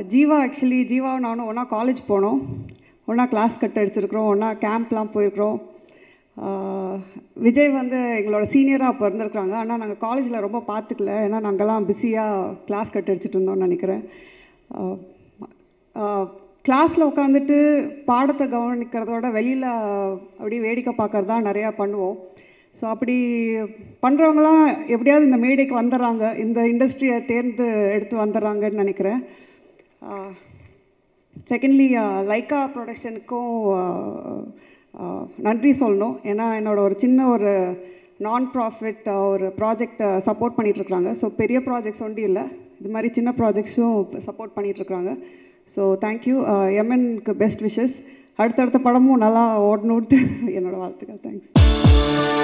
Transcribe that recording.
Jeeva actually ஜீவாவும் நானும் ஒன்றா college போனோம் ஒன்றா கிளாஸ் கட் அடிச்சிருக்கிறோம் ஒன்றா கேம்ப்லாம் போயிருக்கிறோம் ஆஹ் விஜய் வந்து எங்களோட சீனியராக அப்போ இருந்திருக்கிறாங்க ஆனால் நாங்கள் காலேஜில் ரொம்ப பார்த்துக்கல ஏன்னா நாங்கள்லாம் பிஸியாக கிளாஸ் கட் அடிச்சிட்டு இருந்தோம்னு நினைக்கிறேன் கிளாஸில் உட்காந்துட்டு பாடத்தை கவனிக்கிறதோட வெளியில் அப்படியே வேடிக்கை பார்க்கறது தான் நிறையா பண்ணுவோம் ஸோ அப்படி பண்ணுறவங்களாம் எப்படியாவது இந்த மேடைக்கு வந்துடுறாங்க இந்த இண்டஸ்ட்ரியை தேர்ந்து எடுத்து வந்துடுறாங்கன்னு நினைக்கிறேன் செகண்ட்லி லைக்கா ப்ரொடக்ஷனுக்கும் நன்றி சொல்லணும் ஏன்னா என்னோட ஒரு சின்ன ஒரு நான் ப்ராஃபிட் ஒரு ப்ராஜெக்டை சப்போர்ட் பண்ணிகிட்ருக்குறாங்க ஸோ பெரிய ப்ராஜெக்ட்ஸ் ஒண்டி இல்லை இது மாதிரி சின்ன ப்ராஜெக்ட்ஸும் சப்போர்ட் பண்ணிகிட்ருக்குறாங்க ஸோ தேங்க்யூ எம்என்க்கு பெஸ்ட் விஷஸ் அடுத்தடுத்த படமும் நல்லா ஓடணுன்ட்டு என்னோட வாழ்த்துக்கள் தேங்க்ஸ்